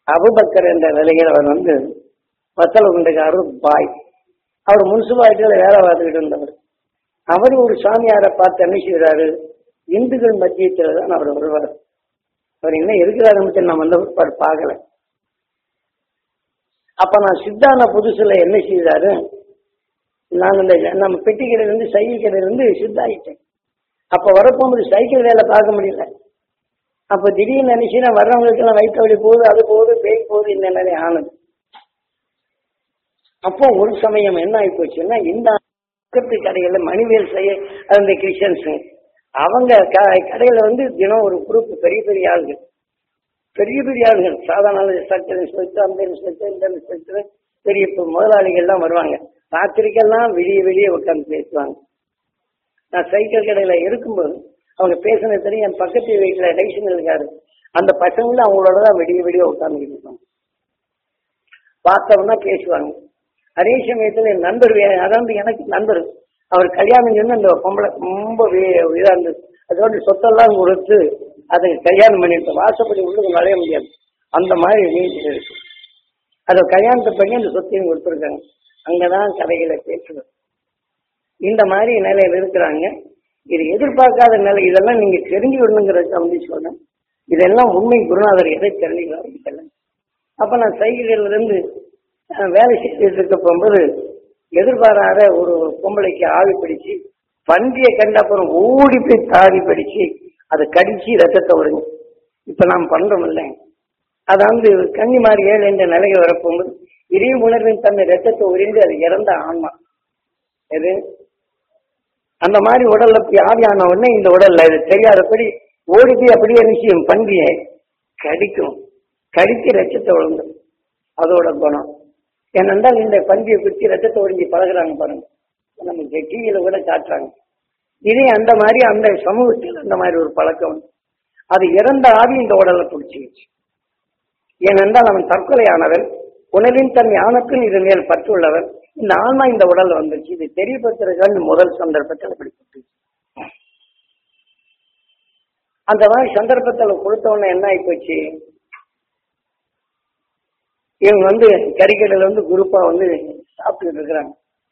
Abu Bakr என்ற நிலையில் அவர் வந்து வத்தல குண்டுக்காரு பாய் அவர் முனிசிபாலிட்டியில வேலை பார்த்துக்கிட்டு இருந்தவர் அவர் ஒரு சாமியாரை பார்த்து என்ன செய்கிறாரு இந்துக்கள் மத்தியத்தில் தான் அவர் வருவார் அவர் என்ன இருக்கிறாருன்னு நான் வந்து பார்க்கல அப்ப நான் சித்தான புதுசுல என்ன செய்தாரு நான் இந்த நம்ம பெட்டி கடையில இருந்து சைக்கிள் கடையில இருந்து சித்தாயிட்டேன் அப்ப வரப்போகும்போது சைக்கிள் வேலை பார்க்க முடியல அப்ப திடீர்னு நினைச்சுன்னா வர்றவங்களுக்கு எல்லாம் வயிற்று வலி போகுது அது போகுது பேய் போகுது இந்த நிலை ஆனது அப்போ ஒரு சமயம் என்ன ஆகி போச்சுன்னா இந்த பக்கத்து கடைகள்ல மணிவேல் செய்ய அந்த கிறிஸ்டியன்ஸ் அவங்க க- கடையில வந்து தினம் ஒரு குரூப் பெரிய பெரிய ஆளுகள் பெரிய பெரிய ஆளுகள் சாதாரண இன்ஸ்பெக்டர் இன்ஸ்பெக்டர் அந்த இன்ஸ்பெக்டர் இந்த இன்ஸ்பெக்டர் பெரிய பெரிய முதலாளிகள்லாம் வருவாங்க ராத்திரிக்கெல்லாம் வெளியே வெளியே உட்காந்து பேசுவாங்க நான் சைக்கிள் கடையில இருக்கும்போது அவங்க பேசுனது தெரியும் என் பக்கத்து வீட்டுல ரைஷன் இருக்காரு அந்த பசங்களும் அவங்களோட தான் விடிய விடிய உட்கார்ந்துக்கிட்டு இருப்பாங்க பார்த்தோம்னா பேசுவாங்க அதே சமயத்துல என் நண்பர் வே- அதாவது எனக்கு நண்பர் அவர் கல்யாணம் செஞ்சு அந்த பொம்பளை ரொம்ப வே- இதா இருந்தது அதோட சொத்தெல்லாம் கொடுத்து அதை கல்யாணம் பண்ணிட்டு வாசப்படி உள்ளுக்கு நுழைய முடியாது அந்த மாதிரி நீதி இருக்கு அதை கல்யாணத்தை பண்ணி அந்த சொத்தையும் கொடுத்துருக்காங்க அங்கதான் கதைகளை பேசுறது இந்த மாதிரி நிலையில இருக்கிறாங்க இது எதிர்பார்க்காத நிலை இதெல்லாம் நீங்க தெரிஞ்சு விடணுங்கிறத வந்து சொல்றேன் இதெல்லாம் உண்மை குருநாதர் எதை தெரிஞ்சுக்கிறார் இதெல்லாம் அப்ப நான் சைக்கிள்ல இருந்து அஹ், வேலை செய்துட்டு இருக்க போகும்போது எதிர்பாராத ஒரு பொம்பளைக்கு ஆவி பிடிச்சு பன்றியை கண்ட அப்புறம் ஓடி போய் தாவி பிடிச்சு அதை கடிச்சு ரத்தத்தை விடுங்க இப்ப நாம் பண்றோம் இல்லை அதாவது கன்னி மாதிரி ஏழு என்ற நிலையை வரப்போகும்போது இதே உணர்வின் தன்னை ரத்தத்தை உறிந்து அது இறந்த ஆன்மா எது அந்த மாதிரி உடல்ல போய் ஆவியான உடனே இந்த உடல்ல இது தெரியாதபடி ஓடி போய் அப்படியே நிச்சயம் பன்றியை கடிக்கும் கடித்து ரத்தத்தை விழுந்துடும் அதோட குணம் ஏனென்றால் இந்த பன்றியை குத்தி ரத்தத்தை ஒழிஞ்சு பழகுறாங்க பாருங்க நமக்கு டிவியில கூட காட்டுறாங்க இதே அந்த மாதிரி அந்த சமூகத்தில் அந்த மாதிரி ஒரு பழக்கம் உண்டு. அது இறந்த ஆவி இந்த உடலை பிடிச்சிக்கிச்சு ஏனென்றால் அவன் தற்கொலையானவன் உணவின் தன் ஞானத்தின் இது மேல் பற்றுள்ளவன் இந்த ஆன்மா இந்த உடல்ல வந்துச்சு இது தெரியப்படுத்துறதுக்கான முதல் சந்தர்ப்பத்தில் அப்படி கொடுத்துச்சு அந்த மாதிரி சந்தர்ப்பத்தில் கொடுத்த உடனே என்ன ஆகி போச்சு இவங்க வந்து கறிக்கடையில வந்து குரூப்பா வந்து சாப்பிட்டுட்டு இருக்கிறாங்க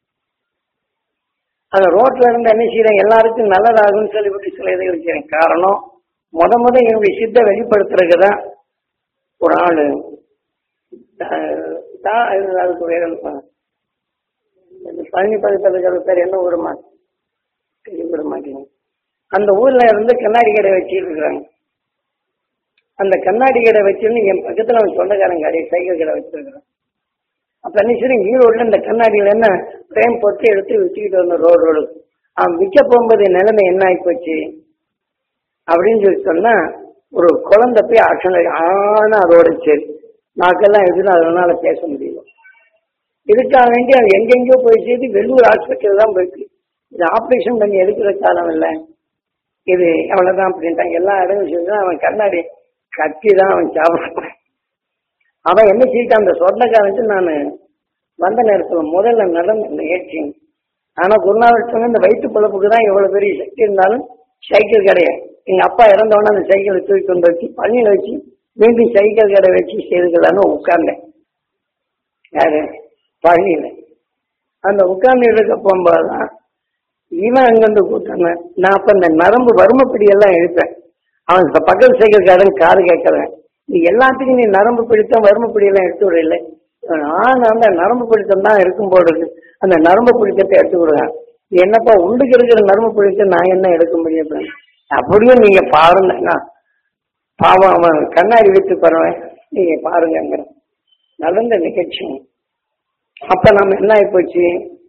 அந்த ரோட்ல இருந்து என்ன செய்யறாங்க எல்லாருக்கும் நல்லதாகும்னு சொல்லிவிட்டு சில இதை வச்சுக்கிறேன் காரணம் முத முத என்னுடைய சித்த வெளிப்படுத்துறதுக்கு தான் ஒரு ஆளு அஹ், தா- இது அதுக்கு வேற என்ன? இந்த பழனி பக்கத்தில் இருக்கிற பேர் என்ன ஊருமா தெரியவிட மாட்டேங்குது அந்த ஊர்ல இருந்து கண்ணாடி கடை வச்சுட்டு இருக்கிறாங்க அந்த கண்ணாடி கடை வச்சிருந்து என் பக்கத்துல அவன் சொந்தக்காரன் கடை சைக்கிள் கடை வச்சிருக்கிறான் அப்ப என்ன செய்யறேன் ஈரோடுல இந்த கண்ணாடியில என்ன பிரேம் போட்டு எடுத்து வச்சுக்கிட்டு வந்த ரோடு ரோடு அவன் விற்க போகும்போது நிலைமை என்ன ஆகி போச்சு அப்படின்னு சொல்லி சொன்னா ஒரு குழந்தை போய் ஆக்ஷன் ஆனா அதோட சரி நாக்கெல்லாம் எதுவும் அதனால பேச முடியல இதுக்காக வேண்டி அது எங்கெங்கயோ போய் சேர்த்து வெள்ளூர் ஹாஸ்பிட்டல் தான் போயிட்டு இது ஆப்ரேஷன் பண்ணி எடுக்கிற காலம் இல்லை இது அவ்வளவுதான் அப்படின்ட்டாங்க எல்லா இடமும் சொல்லி அவன் கண்ணாடி கத்தி தான் அவன் சாப்பிடுறான் அவன் என்ன செய்யிட்டான் அந்த சொந்தக்காரனுக்கு நான் வந்த நேரத்தில் முதல்ல நடந்த நிகழ்ச்சி ஆனா குருநாதர் சொன்ன இந்த வயிற்று பிழப்புக்கு தான் எவ்வளவு பெரிய சக்தி இருந்தாலும் சைக்கிள் கிடையாது எங்க அப்பா இறந்தவொடனே அந்த சைக்கிளை தூக்கி கொண்டு வச்சு பள்ளியில வச்சு மீண்டும் சைக்கிள் கடை வச்சு செய்துக்கலான்னு உட்கார்ந்தேன் யாரு பழனியில அந்த உட்கார்ந்து இருக்க போகும்போதுதான் இவன் அங்கிருந்து கூட்டாங்க நான் அப்ப இந்த நரம்பு வறுமைப்பிடி எல்லாம் எழுப்பேன் அவன் இப்ப பக்கத்து சைக்கிள் காரன் காது கேட்கறேன் நீ எல்லாத்துக்கும் நீ நரம்பு பிடித்தம் வறுமைப்பிடி எல்லாம் எடுத்து விடல நான் அந்த நரம்பு பிடித்தம் தான் இருக்கும் போது இருக்கு அந்த நரம்பு பிடித்தத்தை எடுத்து விடுவேன் என்னப்பா உள்ளுக்கு இருக்கிற நரம்பு பிடித்த நான் என்ன எடுக்க முடியும் அப்படின்னு. அப்படியும் நீங்க பாருங்க பாவம் அவன் கண்ணாடி விட்டு பரவன் நீங்க பாருங்க நடந்த நிகழ்ச்சி அப்ப நம்ம என்ன ஆகி போச்சு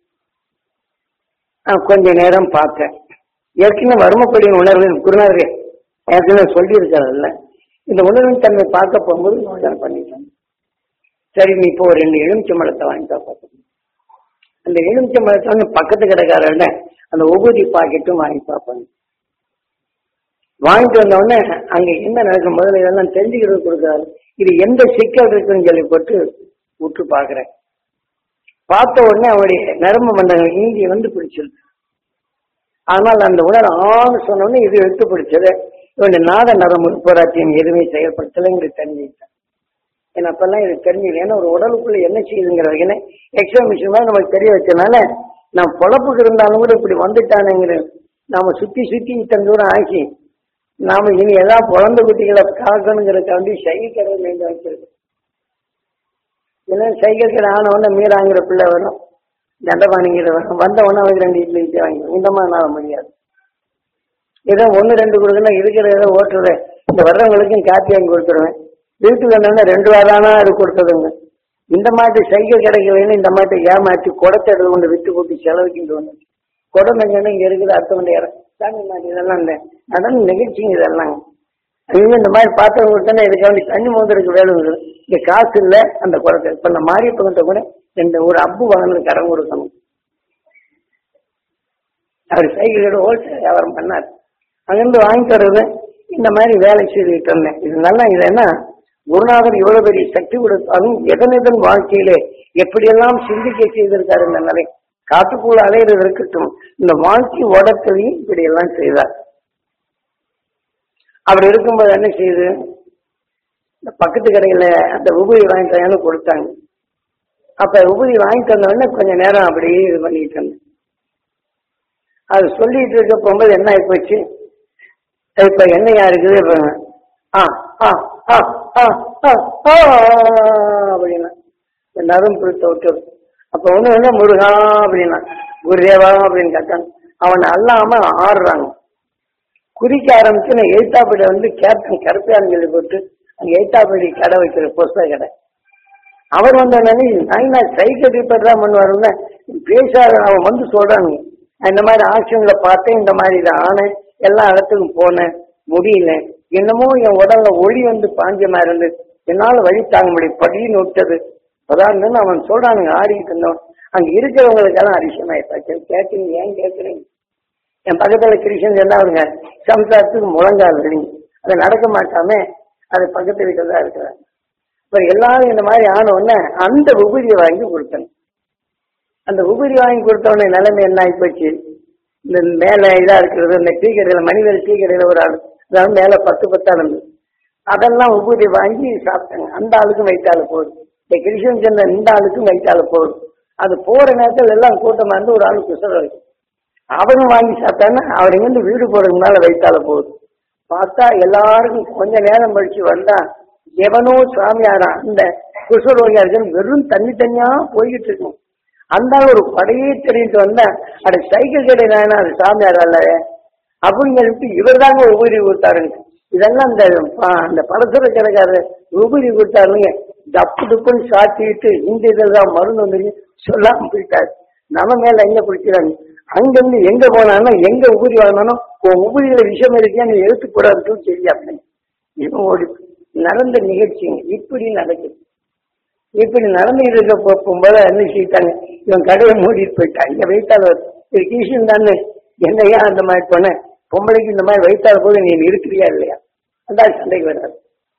நான் கொஞ்ச நேரம் பார்த்தேன் ஏற்கனவே வறுமைப்படியின் உணர்வு குருநாதர் ஏற்கனவே சொல்லியிருக்காருல்ல இந்த உணர்வின் தன்மை பார்க்க போகும்போது யோசனை பண்ணிட்டேன் சரி நீ இப்போ ஒரு ரெண்டு எலுமிச்சம்பழத்தை வாங்கிட்டா பார்த்து அந்த எலுமிச்சம்பழத்தை வந்து பக்கத்து கடைக்காரர்கிட்ட அந்த உபூதி பாக்கெட்டும் வாங்கி பார்ப்பாங்க வாங்கிட்டு வந்த உடனே அங்க என்ன நடக்கும் முதல்ல இதெல்லாம் தெரிஞ்சுக்கிறது கொடுக்குறாரு இது எந்த சிக்கல் இருக்குன்னு சொல்லி போட்டு உற்று பார்க்கிறேன் பார்த்த உடனே அவருடைய நரம்பு மண்டலம் இந்தி வந்து பிடிச்சிருக்கு ஆனால் அந்த உணர் ஆண் சொன்ன உடனே இது எடுத்து பிடிச்சது இவனுடைய நாத நரம்பு போராட்சியம் எதுவுமே செயல்படுத்தலைங்கிறது தெரிஞ்சுக்கிட்டேன் ஏன்னா அப்பெல்லாம் இது தெரிஞ்சது ஏன்னா ஒரு உடலுக்குள்ள என்ன செய்யுதுங்கிறது ஏன்னா எக்ஸ்ட்ரா மிஷின் மாதிரி நமக்கு தெரிய வச்சனால நான் பொழப்புக்கு இருந்தாலும் கூட இப்படி வந்துட்டானுங்கிற நாம சுத்தி சுத்தி இத்தனை தூரம் ஆக்கி நாம இனி ஏதாவது குழந்தை குட்டிகளை காக்கணுங்கிறதுக்காண்டி சைகை கடை மேய்ந்து வச்சிருக்கோம் ஏன்னா சைக்கிள் கடை ஆன உடனே மீறாங்கிற பிள்ளை வரும் தண்டபாணிங்கிற வரும் வந்த உடனே அவனுக்கு ரெண்டு இட்லி இட்லி வாங்கி இந்த மாதிரி நான் முடியாது ஏதோ ஒன்று ரெண்டு கொடுக்கணும் இருக்கிற ஏதோ ஓட்டுறேன் இந்த வர்றவங்களுக்கும் காப்பி வாங்கி கொடுத்துருவேன் வீட்டுக்கு வந்தோடனே ரெண்டு வாரானா அது கொடுத்ததுங்க இந்த மாதிரி சைக்கிள் கிடைக்கலன்னு இந்த மாதிரி ஏமாற்றி குடத்தை எடுத்து கொண்டு விட்டு போட்டு செலவுக்கிட்டு வந்து குடம் எங்கன்னு இங்க இருக்குது அடுத்த கொண்டு இடம் சாமி மாதிரி இதெல்லாம் இந்த நடன நிகழ்ச்சிங்க இதெல்லாம் அவங்க இந்த மாதிரி பார்த்தவங்க தானே இதுக்காண்டி தண்ணி மோதிரக்கு வேலை இருக்குது இங்க காசு இல்லை அந்த குடத்தை இப்ப இந்த மாரியப்பங்கிட்ட கூட ரெண்டு ஒரு அப்பு வாங்கினது கடன் கொடுக்கணும் அவர் சைக்கிள் கடை ஹோல்சேல் வியாபாரம் பண்ணார் அங்கிருந்து வாங்கி தர்றது இந்த மாதிரி வேலை செய்துட்டு இருந்தேன் இது நல்லா இது என்ன குருநாதர் இவ்வளவு பெரிய சக்தி கொடுத்தாலும் எதன் எதன் வாழ்க்கையிலே எப்படியெல்லாம் சிந்திக்க செய்திருக்காரு இந்த நிலை காட்டுக்குள்ள அலையிறது இருக்கட்டும் இந்த வாழ்க்கை ஓடத்திலையும் இப்படி எல்லாம் செய்தார் அப்படி இருக்கும்போது என்ன செய்யுது இந்த பக்கத்து கடையில அந்த உபரி வாங்கி தரேன்னு கொடுத்தாங்க அப்ப உபரி வாங்கி தந்த உடனே கொஞ்ச நேரம் அப்படியே இது பண்ணிட்டு இருந்தேன் அது சொல்லிட்டு இருக்க போகும்போது என்ன ஆகி போச்சு இப்ப என்னையா இருக்குது இப்ப ஆ ஆ ஆ ஆ ஆ ஆ அப்படின்னா இந்த நரும் பிடித்த விட்டு அப்ப ஒண்ணு வந்து முருகா அப்படின்னா குருதேவா அப்படின்னு கேட்டாங்க அவனை அல்லாம ஆடுறாங்க குறிக்க ஆரம்பிச்சு நான் எழுத்தாப்படி வந்து கேப்டன் கருப்பையான்னு சொல்லி போட்டு அங்க எழுத்தாப்படி கடை வைக்கிற புஸ்தக கடை அவர் வந்தோடனே நான் சைக்கிள் ரிப்பேர் தான் பண்ணுவாருன்னு பேசாத அவன் வந்து சொல்றானுங்க நான் இந்த மாதிரி ஆக்ஷன்ல பார்த்தேன் இந்த மாதிரி இதை ஆனேன் எல்லா இடத்துக்கும் போனேன் முடியல என்னமோ என் உடல்ல ஒளி வந்து பாஞ்ச மாதிரி இருந்து என்னால வழி தாங்க முடியும் படின்னு விட்டது அதான் அவன் சொல்றானுங்க ஆடிக்கிட்டு இருந்தவன் அங்க இருக்கிறவங்களுக்கெல்லாம் அதிசயமாயிட்டாச்சு கேட்டீங்க ஏன் கேட்குறீங்க என் பக்கத்துல கிருஷ்ணன் என்ன வருங்க சம்சாரத்துக்கு முழங்கால் வெளிங்க அது நடக்க மாட்டாம அது பக்கத்து வீட்டில் தான் இருக்கிறாங்க இப்ப எல்லாரும் இந்த மாதிரி ஆன உடனே அந்த உபரியை வாங்கி கொடுத்தேன் அந்த உபரி வாங்கி கொடுத்த உடனே நிலைமை என்ன ஆகி போச்சு இந்த மேல இதா இருக்கிறது இந்த டீ கடையில மணிவேல் டீ கடையில ஒரு ஆள் அதாவது மேல பத்து பத்தா இருந்தது அதெல்லாம் உபரி வாங்கி சாப்பிட்டாங்க அந்த ஆளுக்கும் வயிற்றால போகுது இந்த கிருஷ்ணன் சந்திரன் இந்த ஆளுக்கும் வயிற்றால போகுது அது போற நேரத்தில் எல்லாம் கூட்டமா இருந்து ஒரு ஆளு குசர வைக்கும் அவரும் வாங்கி சாப்பிட்டாங்கன்னா அவர் இங்கிருந்து வீடு போறதுக்கு மேல வயிற்றால போகுது பார்த்தா எல்லாருக்கும் கொஞ்ச நேரம் கழிச்சு வந்தா எவனோ சாமியாரா அந்த குஷ்வரோகியா இருக்கு வெறும் தண்ணி தனியா போய்கிட்டு இருக்கும் அந்த ஆள் ஒரு படையே தெரிவிட்டு வந்தா அது சைக்கிள் கிடையாது அது சாமியார் அல்ல அப்படின்னு சொல்லிட்டு இவர் தாங்க உபரி கொடுத்தாருங்க இதெல்லாம் அந்த ப- அந்த பலசுர கிடக்காரு உபரி கொடுத்தாருங்க டப்பு டப்புன்னு சாத்திட்டு இந்த இதெல்லாம் மருந்து வந்துருக்கு சொல்லாம போயிட்டாரு நம்ம மேல எங்க குடிக்கிறாங்க அங்கிருந்து எங்க போனாலும் எங்க உபரி வாங்கினாலும் உன் உபரியில விஷயம் இருக்கியா நீ எழுத்து கூடாதுன்னு சொல்லி அப்படின்னு இவன் ஓடி நடந்த நிகழ்ச்சிங்க இப்படி நடக்குது இப்படி நடந்துகிட்டு இருக்க போ- போகும்போது என்ன செய்யிட்டாங்க இவன் கடையை மூடிட்டு போயிட்டான் இங்க வைத்தால இது கிருஷ்ணன் தானே என்னையா அந்த மாதிரி பண்ண பொம்பளைக்கு இந்த மாதிரி வைத்தால போது நீ இருக்கிறியா இல்லையா அந்த ஆள் சண்டைக்கு வர்றாரு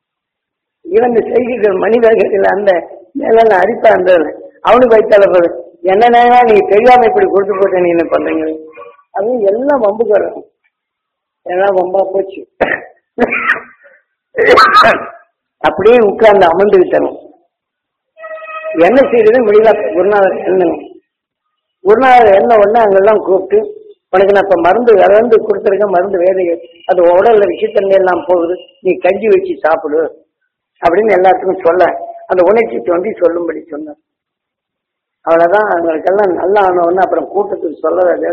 இவன் இந்த செய்திகள் மனிதர்கள் அந்த மேல அடிப்பா அந்த அவனுக்கு வைத்தால போது என்னன்னா நீ தெரியாம இப்படி கொடுத்து போட்ட நீ என்ன பண்றீங்க அதுவும் எல்லாம் வம்புக்கு வர்றாங்க எல்லாம் வம்பா போச்சு அப்படியே உட்கார்ந்து அமர்ந்துகிட்டணும் என்ன செய்யறது முடியல குருநாதர் என்னங்க குருநாதர் என்ன ஒண்ணு அங்கெல்லாம் கூப்பிட்டு உனக்கு நான் இப்ப மருந்து கலந்து கொடுத்துருக்க மருந்து வேலை அது உடல்ல விஷத்தன்மை எல்லாம் போகுது நீ கஞ்சி வச்சு சாப்பிடு அப்படின்னு எல்லாத்துக்கும் சொல்ல அந்த உணர்ச்சி தோண்டி சொல்லும்படி சொன்னார் அவ்வளவுதான் அவங்களுக்கெல்லாம் நல்லா ஆனவொன்னு அப்புறம் கூட்டத்துக்கு சொல்லவே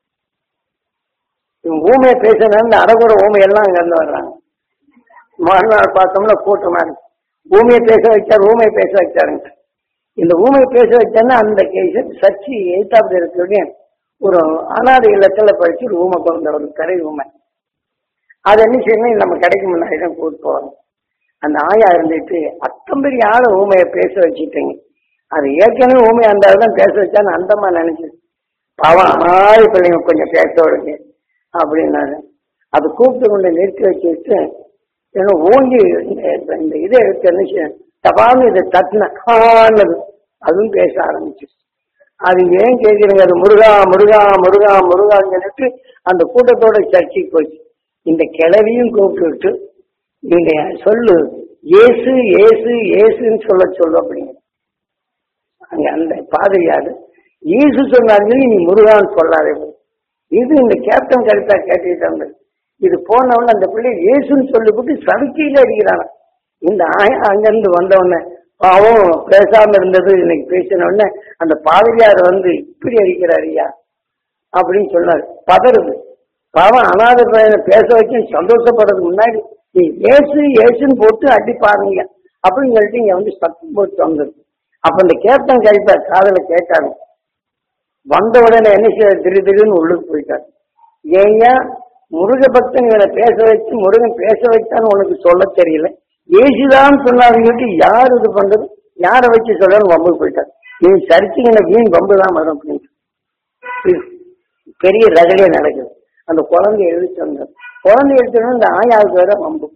ஊமையை பேசினா இந்த அரகுற ஊமை எல்லாம் அங்க இருந்து வர்றாங்க மறுநாள் பார்த்தோம்னா கூட்டமா இருக்கு ஊமையை பேச வச்சார் ஊமையை பேச வச்சாருங்க இந்த ஊமையை பேச வச்சான்னா அந்த கேஸ் சர்ச்சி எய்தாப்ல இருக்கக்கூடிய ஒரு அனாதை இல்லத்துல படிச்சு ஒரு ஊமை கொண்ட ஒரு கரை ஊமை அது என்ன செய்யணும் நம்ம கடைக்கு முன்னாடி தான் கூட்டு போவாங்க அந்த ஆயா இருந்துட்டு அத்தம்பெரிய ஆளை ஊமையை பேச வச்சுட்டேங்க அது ஏற்கனவே ஊமையா இருந்தாலும் தான் பேச வச்சான்னு அந்தமா நினைச்சு பாவம் ஆறு பிள்ளைங்க கொஞ்சம் பேச விடுங்க அப்படின்னாரு அது கூப்பிட்டு கொண்டு நிறுத்தி வச்சுட்டு ஏன்னா ஓங்கி இந்த- இந்த இதை எடுத்து என்ன செய்ய தபான்னு இதை தட்டின ஆனது அதுவும் பேச ஆரம்பிச்சு அது ஏன் கேட்குறீங்க அது முருகா முருகா முருகா முருகான்னு சொல்லிட்டு அந்த கூட்டத்தோட சர்ச்சைக்கு போச்சு இந்த கிளவியும் கூப்பிட்டு விட்டு நீங்க சொல்லு ஏசு ஏசு ஏசுன்னு சொல்ல சொல்லு அப்படிங்க அங்க அந்த பாதிரியாரு இயேசு சொன்னார்கள் நீ முருகான்னு சொல்லாதே இது இந்த கேப்டன் கருத்தா கேட்டுக்கிட்டாங்க இது போனவன அந்த பிள்ளை இயேசுன்னு சொல்லிவிட்டு சடுக்கையில அடிக்கிறான இந்த ஆயா அங்கிருந்து வந்தவொடனே பாவம் பேசாம இருந்தது இன்னைக்கு பேசின உடனே அந்த பாதிரியார் வந்து இப்படி அடிக்கிறார் ஐயா அப்படின்னு சொன்னாரு பதறுது பாவம் அனாத பையனை பேச வச்சு சந்தோஷப்படுறதுக்கு முன்னாடி நீ ஏசு ஏசுன்னு போட்டு அடி பாருங்க அப்படின்னு சொல்லிட்டு இங்க வந்து சத்தம் போட்டு வந்தது அப்ப இந்த கேப்டன் கழிப்பா காதல கேட்டாங்க வந்த உடனே என்ன செய்ய திரு திடீர்னு உள்ளுக்கு போயிட்டார் ஏங்க முருக பக்தன் இவனை பேச வச்சு முருகன் பேச வைத்தான்னு உனக்கு சொல்ல தெரியல ஏசுதான் சொன்னாருங்கிட்டு யார் இது பண்றது யாரை வச்சு சொல்லணும் வம்புக்கு போயிட்டார் நீ சரிச்சிங்கன்னா வீண் வம்பு தான் வரும் அப்படின்னு இது பெரிய ரகலையே நடக்குது அந்த குழந்தை எழுதிட்டு வந்தார் குழந்தை எடுத்துட்டு இந்த ஆயாவுக்கு வேற வம்பு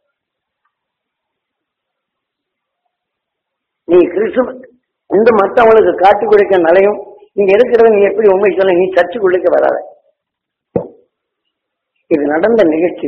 நீ கிறிஸ்துவ இந்த மற்றவங்களுக்கு காட்டி கொடுக்க நிலையும் இங்க இருக்கிறத நீ எப்படி உண்மை சொல்ல நீ சர்ச்சுக்குள்ளுக்கு வராத இது நடந்த நிகழ்ச்சி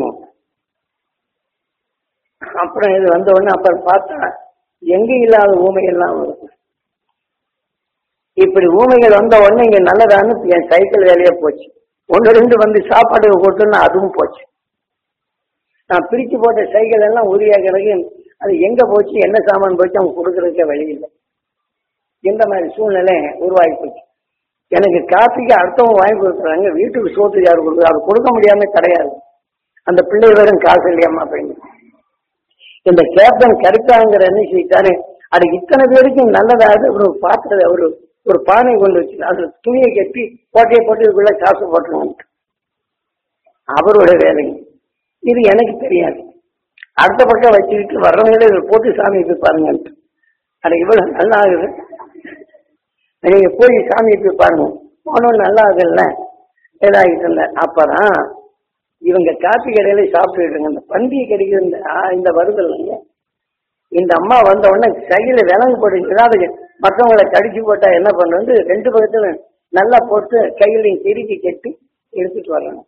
அப்புறம் இது வந்த உடனே அப்புறம் பார்த்தா எங்க இல்லாத ஊமையெல்லாம் வரும் இப்படி ஊமைகள் வந்த உடனே இங்க நல்லதான்னு என் சைக்கிள் வேலையே போச்சு ஒன்று ரெண்டு வந்து சாப்பாடு போட்டுன்னா அதுவும் போச்சு நான் பிரிச்சு போட்ட சைக்கிள் எல்லாம் உரியா கிடக்கு அது எங்க போச்சு என்ன சாமான் போச்சு அவங்க கொடுக்கறதுக்கே வழி இல்லை இந்த மாதிரி சூழ்நிலை உருவாகி போச்சு எனக்கு காப்பிக்கு அடுத்தவங்க வாங்கி கொடுக்குறாங்க வீட்டுக்கு சோத்துக்கு யார் கொடுக்குறது அது கொடுக்க முடியாம கிடையாது அந்த பிள்ளை வெறும் காசு இல்லையாமா அப்படின்னு இந்த கேப்டன் கருக்காங்கிற என்ன செய்தாரு அது இத்தனை பேருக்கும் நல்லதாக ஒரு பாத்திரத்தை ஒரு ஒரு பானை கொண்டு வச்சு அதுல துணியை கட்டி கோட்டையை போட்டு இதுக்குள்ள காசு போட்டுருவாங்க அவரோட வேலை இது எனக்கு தெரியாது அடுத்த பக்கம் வச்சுக்கிட்டு வர்றவங்களே இதை போட்டு சாமி போய் பாருங்கன்ட்டு அது இவ்வளவு நல்லா ஆகுது நீங்க போய் சாமி போய் பாருங்க போனோம் நல்லா ஆகுதுல்ல ஏதாகிட்டு இருந்த அப்பதான் இவங்க காப்பி கடையில சாப்பிட்டுருக்காங்க இந்த பண்டிகை கிடைக்கிற இந்த ஆ, இந்த வருதல் இந்த அம்மா வந்த உடனே கையில விலங்கு போட்டு ஏதாவது மற்றவங்களை கடிச்சு போட்டா என்ன பண்ணுறது ரெண்டு பக்கத்துல நல்லா போட்டு கையிலையும் திருப்பி கட்டி எடுத்துட்டு வரணும்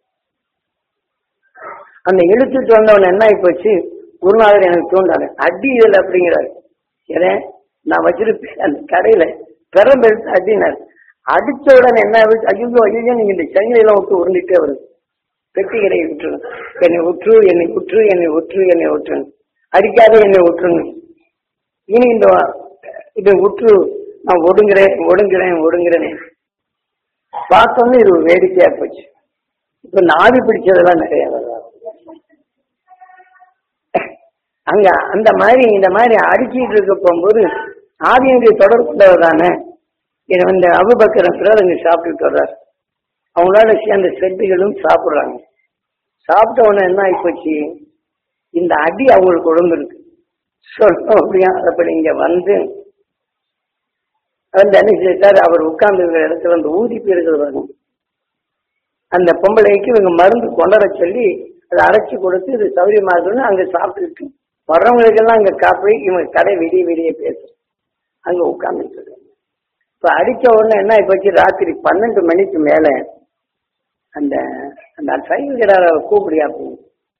அந்த இழுத்துட்டு வந்தவன் என்ன ஆகி போச்சு குருநாதர் எனக்கு தூண்டாரு அடி இதுல அப்படிங்கிறாரு ஏதே நான் வச்சிருப்பேன் அந்த கடையில பெரம்பு எடுத்து அடினாரு அடிச்ச உடனே என்ன ஆகுது ஐயோ ஐயோ நீங்க இந்த சங்கிலையெல்லாம் விட்டு உருண்டிட்டே வருது பெட்டி கடையை விட்டுரு என்னை விட்டுரு என்னை விட்டுரு என்னை விட்டுரு என்னை விட்டுரு அடிக்காத என்னை விட்டுருங்க இனி இந்த இதை விட்டு நான் ஒடுங்குறேன் ஒடுங்குறேன் ஒடுங்குறேன் பார்த்தோன்னே இது ஒரு வேடிக்கையா போச்சு இப்ப நாவி பிடிச்சதெல்லாம் நிறைய வருது அங்க அந்த மாதிரி இந்த மாதிரி அடிச்சிட்டு இருக்க போகும்போது ஆவியனுடைய தொடர்பு கொண்டவர் தானே இதை வந்து அபுபக்கரன் பிறர் அங்க சாப்பிட்டுட்டு வர்றார் அவங்களால சேர்ந்த செட்டுகளும் சாப்பிடுறாங்க சாப்பிட்ட உடனே என்ன ஆயிப்போச்சு இந்த அடி அவங்களுக்கு உடம்பு இருக்கு சொல்லும் அப்படியா அப்படி இங்க வந்து வந்து என்ன செய்தார் அவர் உட்கார்ந்து இருக்கிற இடத்துல அந்த ஊதிப்பு இருக்கிறது வரும் அந்த பொம்பளைக்கு இவங்க மருந்து கொண்டு வர சொல்லி அதை அரைச்சி கொடுத்து இது சௌரியமா இருக்குன்னு அங்க சாப்பிட்டுட்டு வர்றவங்களுக்கெல்லாம் அங்க காப்பி இவங்க கடை விடிய விடிய பேசும் அங்க உட்கார்ந்துட்டு இருக்காங்க இப்ப அடிச்ச உடனே என்ன ஆயிப்போச்சு ராத்திரி பன்னெண்டு மணிக்கு மேல அந்த அந்த சைக்கிள் கிடார கூப்பிடியா அப்படின்னு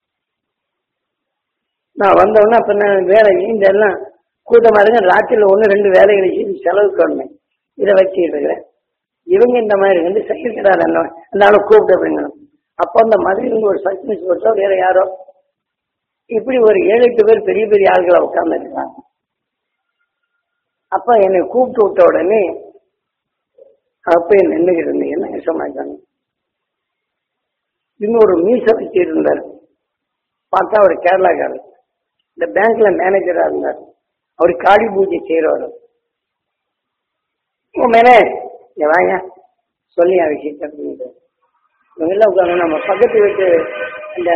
நான் வந்த உடனே அப்ப நான் வேலை இந்த எல்லாம் கூட்டமா இருங்க ராத்திரில ஒண்ணு ரெண்டு வேலைகளை செய்து செலவுக்கு வரணும் இதை வச்சுட்டு இருக்கிறேன் இவங்க இந்த மாதிரி வந்து சைக்கிள் கிடார அந்த அந்த ஆளை கூப்பிட்டு அப்படிங்க அப்போ அந்த மதுரையிலிருந்து ஒரு சர்க்கிள் போட்டோ வேற யாரோ இப்படி ஒரு ஏழு எட்டு பேர் பெரிய பெரிய ஆள்களை உட்கார்ந்து இருக்காங்க அப்ப என்னை கூப்பிட்டு விட்ட உடனே அப்ப நின்றுகிட்டு இருந்தேன் என்ன விஷமாயிட்டாங்க இன்னொரு மீச வச்சு இருந்தார் பார்த்தா அவர் கேரளாக்காரர் இந்த பேங்க்ல மேனேஜரா இருந்தார் அவர் காளி பூஜை செய்யறவர் ஓ மேனே இங்க வாங்க சொல்லி என் விஷயத்த அப்படின்ட்டு இவங்க எல்லாம் உட்காந்து நம்ம பக்கத்து வீட்டு இந்த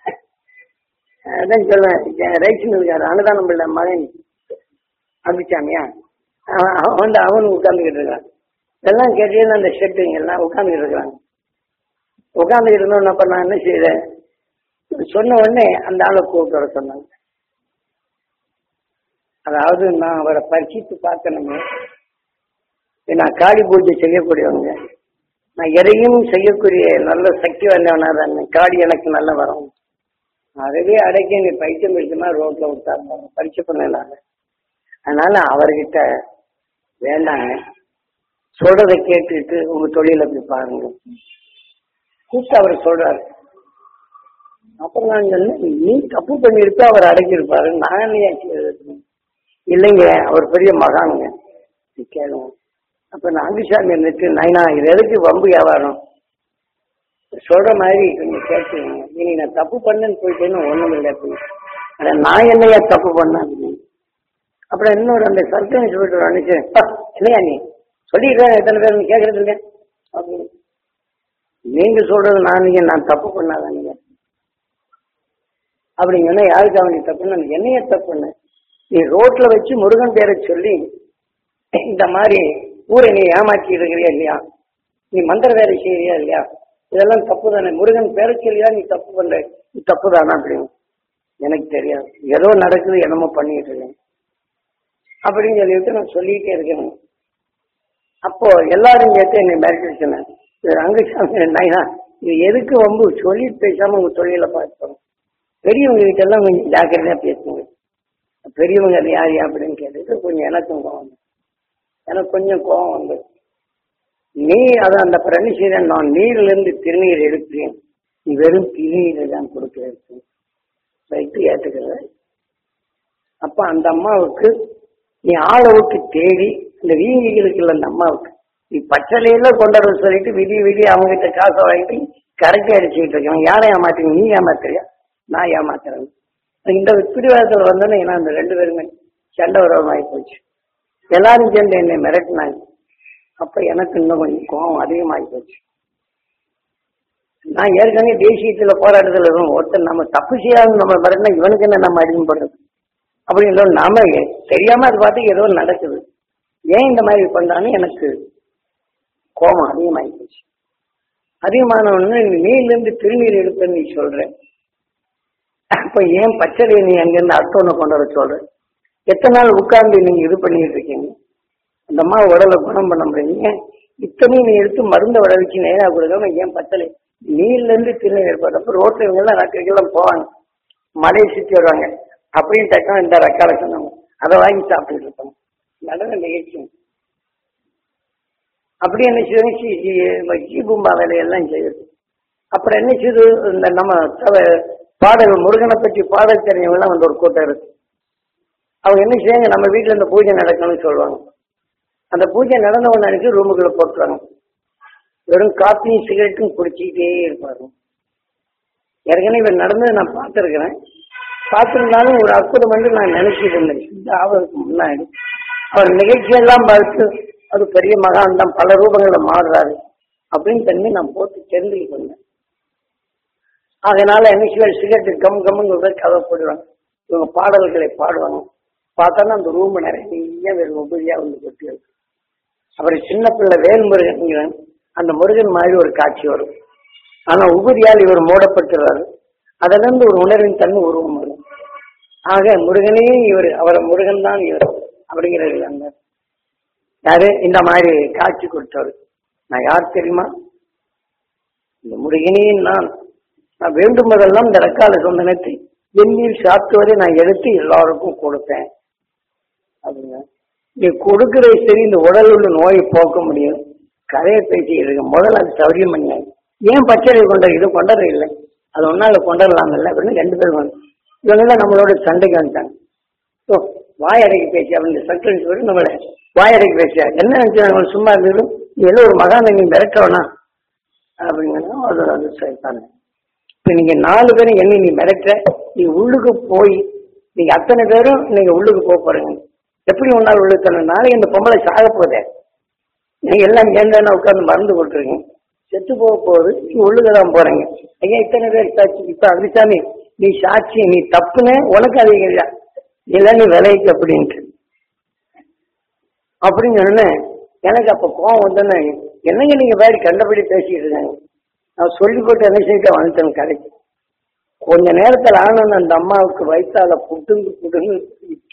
அதான் சொல்லுவேன் ரைஸ் மில்கார் அன்னதானம் பிள்ளை மகன் அபிச்சாமியா அவன் அவன் வந்து அவனு உட்காந்துக்கிட்டு இருக்கான் இதெல்லாம் கேட்டீங்கன்னா அந்த ஷெட்டுங்க எல்லாம் உட்காந்துக்கிட்டு இருக்கிறாங்க உட்காந்துக்கிட்டு இருந்தோம் அப்ப நான் என்ன செய்தேன் சொன்ன உடனே அந்த ஆளை கூப்பிட்டு வர சொன்னாங்க அதாவது நான் அவரை பரிசித்து பார்த்தேனுங்க நான் காளி பூஜை செய்யக்கூடியவங்க நான் எதையும் செய்யக்கூடிய நல்ல சக்தி வந்தவனா தான் காளி எனக்கு நல்ல வரும் அதுவே அடக்கி நீ பைத்தியம் பிடிச்சமா ரோட்ல விட்டாங்க பரிச்சை பண்ணலாங்க அதனால அவர்கிட்ட வேண்டாங்க சொல்றதை கேட்டுட்டு உங்க தொழில போய் பாருங்க கூப்பிட்டு அவர் சொல்றாரு அப்புறம் நான் சொன்னேன் நீ தப்பு பண்ணிருப்ப அவர் அடக்கியிருப்பாரு நான் ஏன் செய்யறது? இல்லைங்க அவர் பெரிய மகானுங்க நீ கேளுங்க அப்ப நான் அங்குசாமி இருந்துட்டு நைனா இது எதுக்கு வம்பு வியாபாரம் சொல்ற மாதிரி கொஞ்சம் கேட்டுருங்க இனி நான் தப்பு பண்ணேன்னு போயிட்டேன்னு ஒண்ணும் இல்லை அப்படின்னு ஆனா நான் என்னையா தப்பு பண்ணேன் அப்படின்னு. அப்புறம் இன்னொரு அந்த சர்க்கரை சொல்லிட்டு அனுப்பிச்சு இல்லையா நீ சொல்லிடுறேன் எத்தனை பேர் கேட்கறது இல்லை அப்படின்னு நீங்க சொல்றது நான் நீங்க நான் தப்பு பண்ணாதான் நீங்க அப்படிங்க சொன்னா யாருக்கு அவனுக்கு தப்புன்னு என்னைய தப்புன்னு நீ ரோட்ல வச்சு முருகன் பேரை சொல்லி இந்த மாதிரி ஊரை நீ ஏமாற்றி இருக்கிறியா இல்லையா நீ மந்திர வேலை செய்யறியா இல்லையா இதெல்லாம் தப்பு தானே முருகன் பேரை சொல்லியா நீ தப்பு பண்ற நீ தப்பு தானா அப்படின்னு எனக்கு தெரியாது ஏதோ நடக்குது என்னமோ பண்ணிட்டு இருக்கேன் அப்படின்னு சொல்லிட்டு நான் சொல்லிட்டே இருக்கேன் அப்போ எல்லாரும் கேட்டு என்னை மிரட்டி சொன்னேன் அங்குசாமி நைனா இது எதுக்கு வம்பு சொல்லிட்டு பேசாம உங்க தொழில பார்ப்போம் பெரியவங்க கிட்ட எல்லாம் கொஞ்சம் ஜாக்கிரதையா பேசுங்க பெரியவங்க அது யார் யார் அப்படின்னு கேட்டுட்டு கொஞ்சம் எனக்கும் கோவம் வந்து. எனக்கு கொஞ்சம் கோவம் வந்து நீ அதை அந்த பிரணி செய்த நான் நீர்ல இருந்து திருநீர் எடுக்கிறேன் நீ வெறும் திருநீரை தான் கொடுக்கிறேன் வைத்து ஏற்றுக்கிறேன் அப்ப அந்த அம்மாவுக்கு நீ ஆளை விட்டு தேடி இந்த வீங்கிகளுக்கு இல்லை அந்த அம்மாவுக்கு நீ பச்சளையில கொண்டு வர சொல்லிட்டு விதி விதி அவங்க கிட்ட காசை வாங்கிட்டு கரெக்டா அடிச்சுக்கிட்டு இருக்கேன் யாரை ஏமாத்துறீங்க நீ ஏமாத்துறியா நான் ஏமாத்துறேன் இந்த பிடிவாதத்தில் வந்தோன்னே ஏன்னா அந்த ரெண்டு பேருமே சண்டை உறவமாகி போச்சு எல்லாரும் சேர்ந்து என்னை மிரட்டினாங்க அப்ப எனக்கு இன்னும் கொஞ்சம் கோபம் அதிகமாகி போச்சு நான் ஏற்கனவே தேசியத்துல போராட்டத்தில் இருக்கோம் ஒருத்தர் நம்ம தப்பு செய்யாத நம்ம மிரட்டினா இவனுக்கு என்ன நம்ம அடிமைப்படுறது அப்படின்னு நாம தெரியாம அது பார்த்து ஏதோ நடக்குது ஏன் இந்த மாதிரி பண்றான்னு எனக்கு கோபம் அதிகமாகி போச்சு அதிகமான உடனே நீர்ல இருந்து திருநீர் எடுப்பேன்னு நீ சொல்ற அப்ப ஏன் பச்சளையை நீ அங்கிருந்து அர்த்தம் கொண்டு வர சொல்ற எத்தனை நாள் உட்கார்ந்து நீங்க இது பண்ணிட்டு இருக்கீங்க அந்த அம்மா உடலை குணம் பண்ண முடியுங்க இத்தனையும் நீ எடுத்து மருந்த வர வச்சு நேரா கொடுக்காம ஏன் பச்சளை நீர்ல இருந்து திருநீர் எடுப்பதப்ப ரோட்ல இவங்க எல்லாம் ராத்திரிக்கெல்லாம் போவாங்க மலையை சுத்தி வருவாங்க அப்படியும் டக்கம் இந்த ரக்கால சொன்னாங்க அதை வாங்கி சாப்பிட்டுட்டு இருப்பாங்க நடன நிகழ்ச்சி அப்படி என்ன செய்வாங்க ஜீபூம்பா வேலையெல்லாம் செய்யுது அப்புறம் என்ன செய்யுது இந்த நம்ம தவ- பாடல் முருகனை பற்றி பாடல் தெரிஞ்சவங்கலாம் வந்து ஒரு கூட்டம் இருக்கு அவங்க என்ன செய்வாங்க நம்ம வீட்டுல இந்த பூஜை நடக்கணும்னு சொல்லுவாங்க அந்த பூஜை நடந்த உடனே அன்னைக்கு ரூமுக்குள்ள போட்டுருவாங்க வெறும் காப்பியும் சிகரெட்டும் குடிச்சிக்கிட்டே இருப்பாரு ஏற்கனவே இவர் நடந்ததை நான் பார்த்துருக்கிறேன் பார்த்திருந்தாலும் ஒரு அற்புதம் வந்து நான் நினைச்சிட்டு இருந்தேன் இந்த ஆவதுக்கு முன்னாடி அவர் நிகழ்ச்சியெல்லாம் பார்த்து அது பெரிய மகான் தான் பல ரூபங்களில் மாறுறாரு அப்படின்னு தண்ணி நான் போட்டு தெரிஞ்சுக்கிட்டு இருந்தேன் அதனால என்ன செய்வார் சிகரெட் கம் கம்முன்னு கதை போடுவாங்க இவங்க பாடல்களை பாடுவாங்க பார்த்தோன்னா அந்த ரூம் நிறைய வெறும் உபரியா வந்து கொட்டி இருக்கு அப்புறம் சின்ன பிள்ளை வேல்முருகன் அந்த முருகன் மாதிரி ஒரு காட்சி வரும் ஆனா உபரியால் இவர் மூடப்பட்டுறாரு அதுல இருந்து ஒரு உணர்வின் தன்மை உருவம் வரும் ஆக முருகனே இவர் அவரை முருகன் தான் இவர் அப்படிங்கிறது அந்த யாரு இந்த மாதிரி காட்சி கொடுத்தவர் நான் யார் தெரியுமா இந்த முருகனே நான் நான் வேண்டும் போதெல்லாம் இந்த ரக்கால சொந்தனத்தை எண்ணீர் சாப்பிட்டுவதை நான் எடுத்து எல்லாருக்கும் கொடுப்பேன் அப்படிங்க நீ கொடுக்கறது சரி இந்த உடல் உள்ள நோயை போக்க முடியும் கதையை பேசிட்டு இருக்க முதல்ல அது சௌரியம் பண்ண ஏன் பச்சளை கொண்ட இது கொண்டது இல்லை அது ஒன்னால கொண்டரலாம் இல்லை அப்படின்னு ரெண்டு பேரும் வந்து இவங்கெல்லாம் நம்மளோட சண்டைக்கு வந்துட்டாங்க ஓ வாய் அடைக்கி பேசி அப்படின்னு சர்க்கிள் சொல்லி நம்மளை வாய் அடைக்கி பேசியா என்ன நினைச்சாங்க சும்மா இருந்தது நீ ஏதோ ஒரு மகானை நீ மிரட்டவனா அப்படிங்கன்னா அது அது சரிதானே இப்ப நீங்க நாலு பேரும் என்ன நீ மிரட்டுற நீ உள்ளுக்கு போய் நீங்க அத்தனை பேரும் நீங்க உள்ளுக்கு போக போறீங்க எப்படி ஒன்றால் உள்ளுக்கு தரணும்? நாளைக்கு இந்த பொம்பளை சாக போதே நீங்க எல்லாம் சேர்ந்தானே உட்கார்ந்து மருந்து கொடுத்துருங்க செத்து போக போகுது நீங்க உள்ளுக்கு தான் போறீங்க ஐயா இத்தனை பேர் சாட்சி இப்ப அபிசாமி நீ சாட்சி நீ தப்புன்னு உனக்கு அதிக இல்லை நீ விலைக்கு அப்படின்ட்டு அப்படின்னு சொன்னேன் எனக்கு அப்ப கோவம் வந்தோன்னே என்னங்க நீங்க வேறு கண்டபடி பேசிட்டு இருக்காங்க நான் சொல்லி போட்டு என்ன செய்யிட்டு வந்துட்டேன் கடைக்கு கொஞ்ச நேரத்தில் ஆனந்த அந்த அம்மாவுக்கு வயிற்றால புட்டுங்கு புட்டுங்கு இட்டு.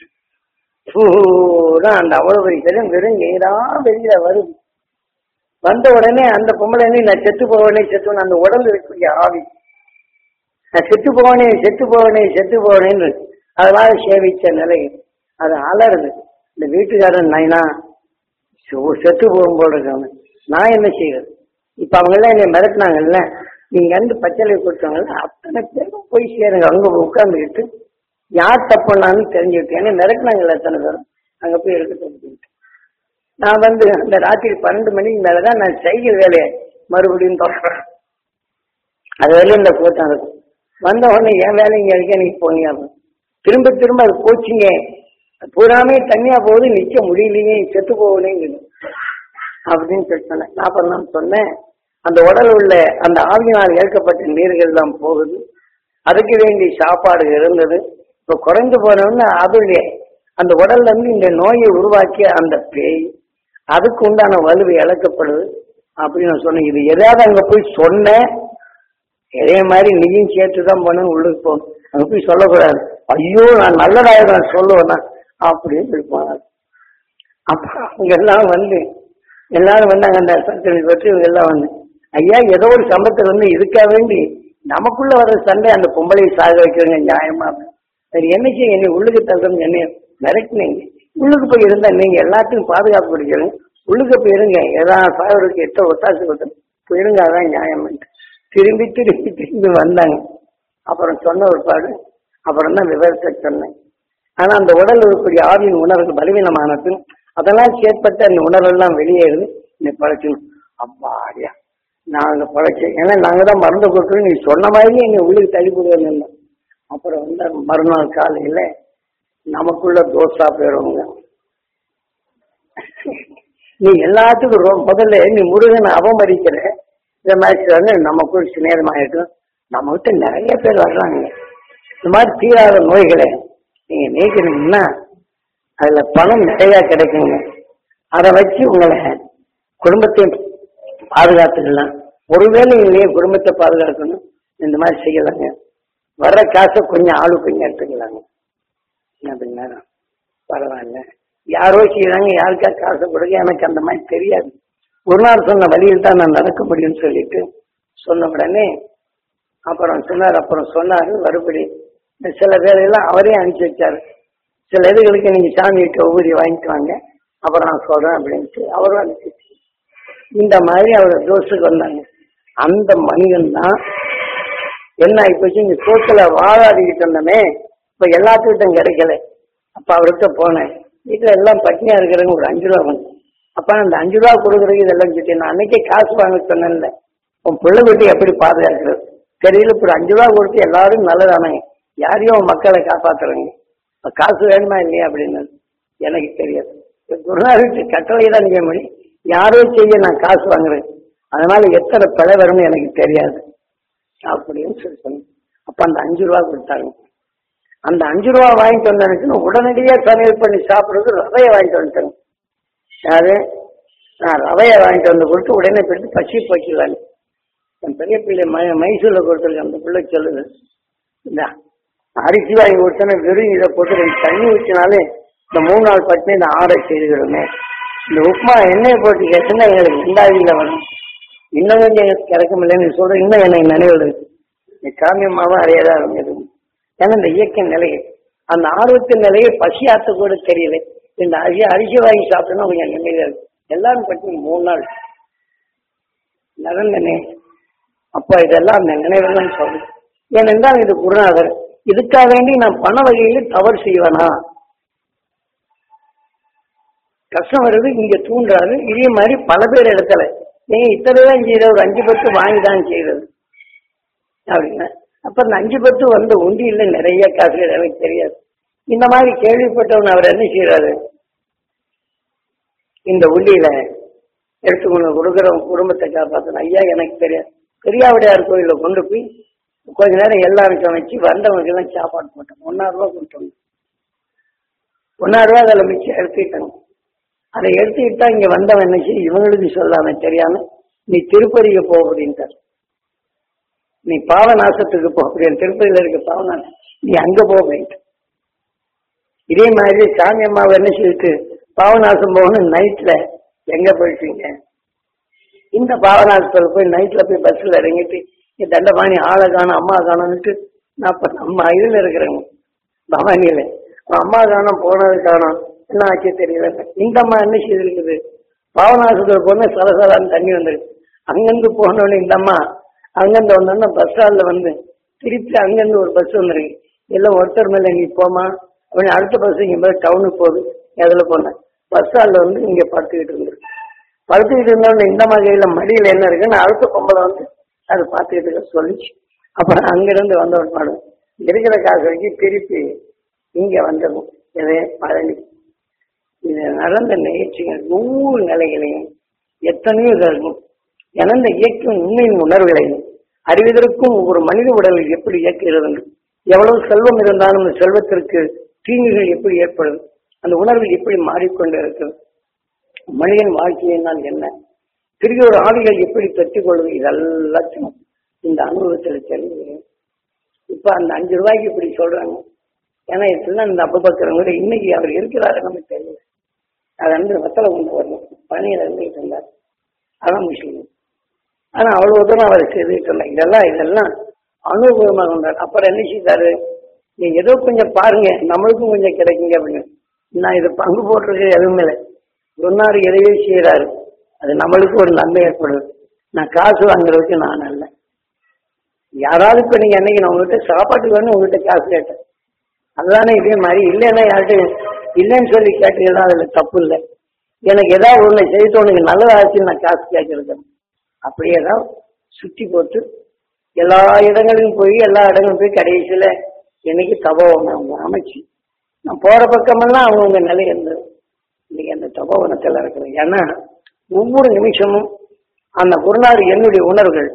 பூரா அந்த அவ்வளவு பெரிய வெறும் வெறும் நீரா வெளியில வருது வந்த உடனே அந்த பொம்பளை என்ன நான் செத்து போவனே செத்துவன அந்த உடல் இருக்கக்கூடிய ஆவி நான் செத்து போவனே செத்து போவனே செத்து போவனேன்னு அதனால சேவிச்ச நிலை அது அலறுது இந்த வீட்டுக்காரன் நைனா சு- செத்து போகும் போல இருக்காங்க நான் என்ன செய்யறது இப்ப அவங்க எல்லாம் என்னை மிரட்டினாங்கல்ல நீங்க வந்து பச்சளை கொடுத்தாங்கல்ல அத்தனை பேரும் போய் சேருங்க அங்க உட்கார்ந்துக்கிட்டு யார் தப்புனான்னு தெரிஞ்சுக்கிட்டு ஏன்னா மிரட்டினாங்கல்ல அத்தனை பேரும் அங்க போய் எடுக்க தெரிஞ்சுக்கிட்டு நான் வந்து அந்த ராத்திரி பன்னெண்டு மணிக்கு மேலதான் நான் சைக்கிள் வேலையை மறுபடியும் தொடர்றேன் அது வரையும் இந்த கூட்டம் இருக்கும் வந்த உடனே என் வேலை இங்க இருக்க நீங்க போனீங்க அப்படின்னு. திரும்ப திரும்ப அது போச்சுங்க அது பூராமே தனியா போகுது நிக்க முடியலையே செத்து போகலேங்குது அப்படின்னு சொல்லி சொன்னேன் நான் அப்புறம் நான் சொன்னேன் அந்த உடல் உள்ள அந்த ஆவியினால் ஏற்கப்பட்ட நீர்கள் எல்லாம் போகுது அதுக்கு வேண்டிய சாப்பாடு இருந்தது இப்ப குறைந்து போனோம்னா அதுடைய அந்த உடல்ல இருந்து இந்த நோயை உருவாக்கிய அந்த பேய் அதுக்கு உண்டான வலுவை இழக்கப்படுது அப்படின்னு நான் சொன்னேன் இது எதாவது அங்க போய் சொன்னேன் இதே மாதிரி நீயும் சேர்த்து தான் பண்ணணும் உள்ளுக்கு போகணும் அங்க போய் சொல்லக்கூடாது ஐயோ நான் நல்லதாக நான் சொல்லுவேன்னா அப்படின்னு இருப்பாங்க அப்ப அவங்க எல்லாம் வந்து எல்லாரும் வந்தாங்க அந்த சட்டத்தை பற்றி இவங்க எல்லாம் வந்து ஐயா ஏதோ ஒரு சம்பளத்துல வந்து இதுக்கா வேண்டி நமக்குள்ள வர்ற சண்டை அந்த பொம்பளையை சாக வைக்கிறவங்க நியாயமா சரி என்ன செய்ய என்னை உள்ளுக்கு தள்ளுறது என்னை மிரட்டினீங்க உள்ளுக்கு போய் இருந்தா நீங்க எல்லாத்துக்கும் பாதுகாப்பு கொடுக்கணும் உள்ளுக்கு போயிருங்க ஏதாவது சாகருக்கு எட்ட ஒத்தாசு கொடுத்து போயிருங்க அதான் நியாயம் திரும்பி திரும்பி திரும்பி வந்தாங்க அப்புறம் சொன்ன ஒரு பாடு அப்புறம் தான் விவரத்தை சொன்னேன் ஆனா அந்த உடல் இருக்கக்கூடிய ஆவியின் உணர்வு பலவீனமான பின் அதெல்லாம் செயற்பட்ட அந்த உணர்வெல்லாம் வெளியேறுது நீ பழக்கணும் அப்பாடியா நாங்க பழச்சேன் ஏன்னா நாங்க தான் மருந்து கொடுக்குறோம் நீ சொன்ன மாதிரியே நீ உள்ளுக்கு தள்ளி போடுவேன் அப்புறம் வந்து மறுநாள் காலையில நமக்குள்ள தோசா போயிடுவாங்க நீ எல்லாத்துக்கும் ரொ- முதல்ல நீ முருகனை அவமதிக்கிற இந்த மாதிரி வந்து நமக்குள் சிநேகமாயிட்டும் நம்ம கிட்ட நிறைய பேர் வர்றாங்க இந்த மாதிரி தீராத நோய்களை நீங்க நீக்கணும்னா அதுல பணம் நிறைய கிடைக்குங்க அதை வச்சு உங்களை குடும்பத்தையும் பாதுகாத்துக்கலாம் ஒருவேளை இல்லையே குடும்பத்தை பாதுகாக்கணும் இந்த மாதிரி செய்யலாங்க வர்ற காசை கொஞ்சம் ஆளு கொஞ்சம் எடுத்துக்கலாங்க அப்படின்னா பரவாயில்ல யாரோ செய்யறாங்க யாருக்கா காசு கொடுக்க எனக்கு அந்த மாதிரி தெரியாது ஒரு நாள் சொன்ன வழியில் தான் நான் நடக்க முடியும்னு சொல்லிட்டு சொன்ன உடனே அப்புறம் சொன்னார் அப்புறம் சொன்னாரு மறுபடி சில பேரையெல்லாம் அவரே அனுப்பிச்சு வச்சாரு சில இதுகளுக்கு நீங்க சாமி கிட்ட ஊதி வாங்கிட்டு வாங்க அப்புறம் நான் சொல்றேன் அப்படின்ட்டு அவரும் அனுப்பிச்சு வச்சாரு. இந்த மாதிரி அவர் தோசுக்கு வந்தாங்க அந்த மனிதன் தான் என்ன ஆயிப்போச்சு இங்க சோத்துல வாழாடிக்கிட்டு இருந்தோமே இப்ப எல்லாத்துக்கிட்டும் கிடைக்கல அப்ப அவர்கிட்ட போனேன் வீட்டுல எல்லாம் பட்னியா இருக்கிறவங்க ஒரு அஞ்சு ரூபா வந்து அப்ப அந்த அஞ்சு ரூபா கொடுக்குறது இதெல்லாம் சொல்லி நான் அன்னைக்கே காசு வாங்க சொன்னேன்ல உன் பிள்ளை வீட்டு எப்படி பாதுகாக்கிறது தெரியல இப்ப ஒரு அஞ்சு ரூபா கொடுத்து எல்லாரும் நல்லதானங்க யாரையும் உன் மக்களை காப்பாத்துறீங்க இப்ப காசு வேணுமா இல்லையா அப்படின்னு எனக்கு தெரியாது இப்ப குருநாதருக்கு கட்டளை தான் நீங்க மொழி யாரோ செய்ய நான் காசு வாங்குறேன் அதனால எத்தனை பிழை வரும்னு எனக்கு தெரியாது அப்படின்னு சொல்லி சொன்னேன் அப்ப அந்த அஞ்சு ரூபா கொடுத்தாங்க அந்த அஞ்சு ரூபா வாங்கிட்டு வந்தனுக்கு உடனடியா சமையல் பண்ணி சாப்பிடுறது ரவையை வாங்கிட்டு வந்துட்டாங்க யாரு நான் ரவையை வாங்கிட்டு வந்து கொடுத்து உடனே போயிட்டு பசி போய்க்கலான்னு என் பெரிய பிள்ளை மை மைசூர்ல கொடுத்துருக்க அந்த பிள்ளை சொல்லுது இந்த அரிசி வாங்கி கொடுத்தோன்னே வெறும் இதை போட்டு ரெண்டு தண்ணி ஊற்றினாலே இந்த மூணு நாள் பட்டினி இந்த ஆடை செய்துக்கிறோமே இந்த உப்புமா எண்ணெயை போட்டு கேட்டுன்னா எங்களுக்கு ரெண்டாவதுல வரும் இன்னும் கொஞ்சம் எனக்கு கிடைக்க முடியலன்னு சொல்ற இன்னும் எனக்கு நினைவு இந்த காமியமாவும் அறியாதான் இருந்தது ஏன்னா இந்த இயக்க நிலை அந்த ஆர்வத்தின் நிலையை பசியாத்த கூட தெரியல இந்த அரிசி அரிசி வாங்கி சாப்பிட்டோம்னா கொஞ்சம் நிம்மதியா இருக்கு எல்லாரும் பட்டி மூணு நாள் நடந்தனே அப்ப இதெல்லாம் அந்த நினைவெல்லாம் சொல்லு ஏனென்றால் இது குருநாதர் இதுக்காக வேண்டி நான் பண வகையில் தவறு செய்வேனா கஷ்டம் வருது இங்க தூண்டுறாரு இதே மாதிரி பல பேர் இடத்துல நீங்க இத்தனை தான் செய்யற ஒரு அஞ்சு பத்து வாங்கி தான் செய்யறது அப்படின்னா அப்ப அந்த அஞ்சு பத்து வந்த உண்டியில நிறைய காசு எனக்கு தெரியாது இந்த மாதிரி கேள்விப்பட்டவன் அவர் என்ன செய்யறாரு இந்த உண்டியில எடுத்துக்கொண்டு கொடுக்குற குடும்பத்தை காப்பாற்றணும் ஐயா எனக்கு தெரியாது பெரியாவுடையார் கோயில கொண்டு போய் கொஞ்ச நேரம் எல்லாரும் சமைச்சு வந்தவங்களுக்கு எல்லாம் சாப்பாடு போட்டோம் ஒன்னாயிரம் ரூபாய் கொடுத்தோம் ஒன்னாயிரம் ரூபாய் அதில் மிச்சம் எடுத்துக்கிட்டாங்க அதை எடுத்துக்கிட்டா இங்க வந்தவன் என்ன செய்ய இவங்களுக்கு சொல்லாம தெரியாம நீ திருப்பதிக்கு போ அப்படின்ட்டார் நீ பாவநாசத்துக்கு போ அப்படின்னு திருப்பதியில இருக்க பாவநாசம் நீ அங்க போ அப்படின்ட்டு இதே மாதிரி சாமி அம்மாவை என்ன செய்யிட்டு பாவநாசம் போகணும் நைட்ல எங்க போயிட்டீங்க இந்த பாவநாசத்துல போய் நைட்ல போய் பஸ்ல இறங்கிட்டு இந்த தண்டபாணி ஆளை காணும் அம்மா காணும்னுட்டு நான் இப்ப நம்ம இதுல இருக்கிறேங்க பவானியில அவன் அம்மா காணும் போனது காணும் என்ன ஆச்சு தெரியல இந்த அம்மா என்ன செய்திருக்குது பாவநாசத்துல போன சலசலான்னு தண்ணி வந்துருக்கு அங்கிருந்து போனோடனே இந்த அம்மா அங்கிருந்து வந்தோன்னா பஸ் ஸ்டாண்ட்ல வந்து திருப்பி அங்கிருந்து ஒரு பஸ் வந்துருக்கு எல்லாம் ஒருத்தர் மேல நீ போமா அப்படின்னு அடுத்த பஸ் இங்க மேல டவுனுக்கு போகுது எதுல போனேன் பஸ் ஸ்டாண்ட்ல வந்து இங்க படுத்துக்கிட்டு இருந்திருக்கு படுத்துக்கிட்டு இருந்தோடனே இந்த மாதிரியில மடியில என்ன இருக்குன்னு அடுத்த பொம்பளை வந்து அது பார்த்துக்கிட்டு இருக்க சொல்லிச்சு அப்புறம் அங்கிருந்து வந்த ஒரு பாடம் இருக்கிற காசு வச்சு திருப்பி இங்க வந்துடும் இதே பழனி இது நடந்த நிகழ்ச்சிகள் நூறு நிலைகளையும் எத்தனையோ இது இருக்கும் என இந்த இயக்கம் உண்மையின் உணர்வுகளையும் அறிவதற்கும் ஒரு மனித உடலில் எப்படி இயக்குகிறது எவ்வளவு செல்வம் இருந்தாலும் அந்த செல்வத்திற்கு தீங்குகள் எப்படி ஏற்படுது அந்த உணர்வு எப்படி மாறிக்கொண்டு இருக்கிறது மனிதன் வாழ்க்கையினால் என்ன திருவியோட ஆவிகள் எப்படி பெற்றுக்கொள்வது இதெல்லாத்தையும் இந்த அனுபவத்தில் தெரிஞ்சு இப்ப அந்த அஞ்சு ரூபாய்க்கு இப்படி சொல்றாங்க ஏன்னா இதெல்லாம் இந்த அப்பபத்திரம் கூட இன்னைக்கு அவர் இருக்கிறாரு நமக்கு தெரியல அது வந்து வெத்தலை கொண்டு வரணும் பணியில இருந்துகிட்டு இருந்தார் அதான் முஸ்லீம் ஆனா அவ்வளவு தூரம் அவர் செய்துட்டு இருந்தார் இதெல்லாம் இதெல்லாம் அனுபவமாக கொண்டார் அப்புறம் என்ன செய்தாரு நீங்க ஏதோ கொஞ்சம் பாருங்க நம்மளுக்கும் கொஞ்சம் கிடைக்குங்க அப்படின்னு நான் இது பங்கு போட்டிருக்கு எதுவுமே இல்லை சொன்னாரு எதையோ செய்யறாரு அது நம்மளுக்கு ஒரு நன்மை ஏற்படுது நான் காசு வாங்குறதுக்கு நான் அல்ல யாராவது இப்ப நீங்க அன்னைக்கு நான் உங்ககிட்ட சாப்பாட்டுக்கு வேணும் உங்ககிட்ட காசு கேட்டேன் அதுதானே இதே மாதிரி இல்லைன்னா யார்கிட்ட இல்லைன்னு சொல்லி கேட்டீங்கன்னா அதுல தப்பு இல்லை எனக்கு ஏதாவது ஒண்ணு செய்து உனக்கு நல்லதாச்சு நான் காசு கேட்கறது அப்படியே தான் சுத்தி போட்டு எல்லா இடங்களிலும் போய் எல்லா இடங்களும் போய் கடைசியில என்னைக்கு தபோவனம் அவங்க அமைச்சு நான் போற பக்கமெல்லாம் அவங்கவுங்க நிலை இருந்தது இன்னைக்கு அந்த தபோவனத்தில் இருக்கிறது ஏன்னா ஒவ்வொரு நிமிஷமும் அந்த குருநாடு என்னுடைய உணர்வுகள்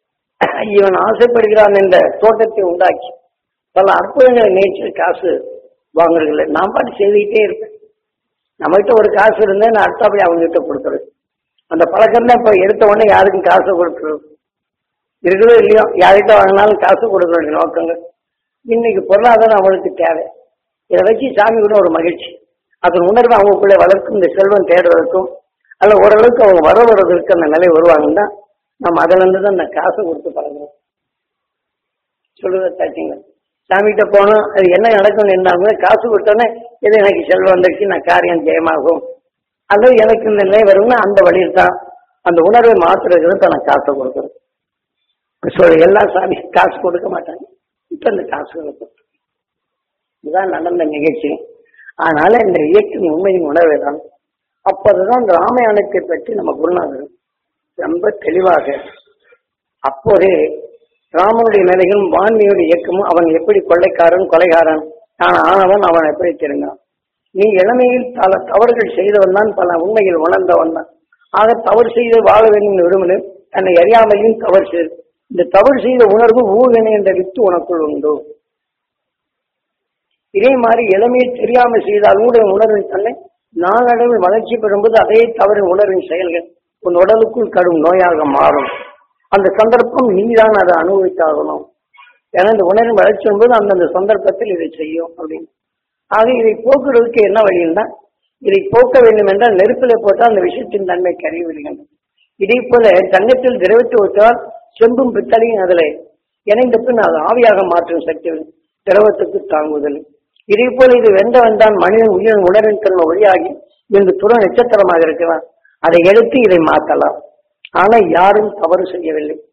இவன் ஆசைப்படுகிறான் என்ற தோட்டத்தை உண்டாக்கி பல அற்புதங்களை நேற்று காசு வாங்குறதில்லை நான் பாட்டு செய்துக்கிட்டே இருப்பேன் நம்மகிட்ட ஒரு காசு இருந்தா நான் அடுத்தபடி அவங்ககிட்ட கொடுத்துருவேன் அந்த பழக்கம் தான் இப்ப எடுத்த உடனே யாருக்கும் காசு கொடுக்குறது இருக்குதோ இல்லையோ யார்கிட்ட வாங்கினாலும் காசு கொடுக்க வேண்டிய நோக்கங்கள் இன்னைக்கு பொருளாதாரம் அவளுக்கு தேவை இதை வச்சு சாமி கூட ஒரு மகிழ்ச்சி அதன் உணர்வு அவங்களுக்குள்ளே வளர்க்கும் இந்த செல்வம் தேடுறதுக்கும் அல்ல ஓரளவுக்கு அவங்க வர வர்றதுக்கு அந்த நிலை வருவாங்கன்னா நம்ம அதுல இருந்து தான் அந்த காசை கொடுத்து பழகுறோம் சொல்லுத தாச்சிங்க சாமிகிட்ட போனோம் அது என்ன நடக்கும் என்ன காசு கொடுத்தோன்னே இது எனக்கு செல்வம் வந்துருச்சு நான் காரியம் ஜெயமாகும் அல்லது எனக்கு இந்த நிலை வரும்னா அந்த வழியில் தான் அந்த உணர்வை மாத்துறதுக்கு தான் நான் காசை கொடுக்குறேன் சொல்ல எல்லா சாமி காசு கொடுக்க மாட்டாங்க இப்ப இந்த காசுகளை கொடுத்து இதுதான் நடந்த நிகழ்ச்சி அதனால இந்த இயக்கம் உண்மையின் உணர்வை தான் அப்போதுதான் இந்த ராமாயணத்தை பற்றி நம்ம குருநாதர் ரொம்ப தெளிவாக அப்போதே ராமனுடைய நிலையும் வான்மையுடைய இயக்கமும் அவன் எப்படி கொள்ளைக்காரன் கொலைகாரன் நான் ஆனவன் அவன் எப்படி தெரிந்தான் நீ இளமையில் பல தவறுகள் செய்தவன் தான் பல உண்மையில் உணர்ந்தவன் தான் ஆக தவறு செய்து வாழ வேண்டும் விரும்பினு தன்னை அறியாமையும் தவறு செய்து இந்த தவறு செய்த உணர்வு ஊழ்வினை என்ற வித்து உனக்குள் உண்டு இதே மாதிரி இளமையில் தெரியாமல் செய்தால் கூட உணர்வின் தன்னை நாளடைவில் வளர்ச்சி பெறும்போது அதே தவறு உணர்வின் செயல்கள் உன் உடலுக்குள் கடும் நோயாக மாறும் அந்த சந்தர்ப்பம் நீதான் அதை அனுபவித்தாகணும் ஏன்னா இந்த உணர்வின் வளர்ச்சி என்பது அந்தந்த சந்தர்ப்பத்தில் இதை செய்யும் அப்படின்னு ஆக இதை போக்குறதுக்கு என்ன வழின்னா இதை போக்க வேண்டும் என்றால் நெருப்பில போட்டால் அந்த விஷயத்தின் தன்மை கருவி விடுகின்றது இதே போல தங்கத்தில் திரவித்து விட்டால் செம்பும் பித்தளையும் அதில் இணைந்த பின் அது ஆவியாக மாற்றும் சக்தி திரவத்துக்கு தாங்குதல் இதே போல இது வெந்தவன் தான் மனிதன் உயிரின் உணர்வின் தன்மை ஒளியாகி இன்று துற நட்சத்திரமாக இருக்கிறான் அதை எடுத்து இதை மாற்றலாம் ஆனால் யாரும் தவறு செய்யவில்லை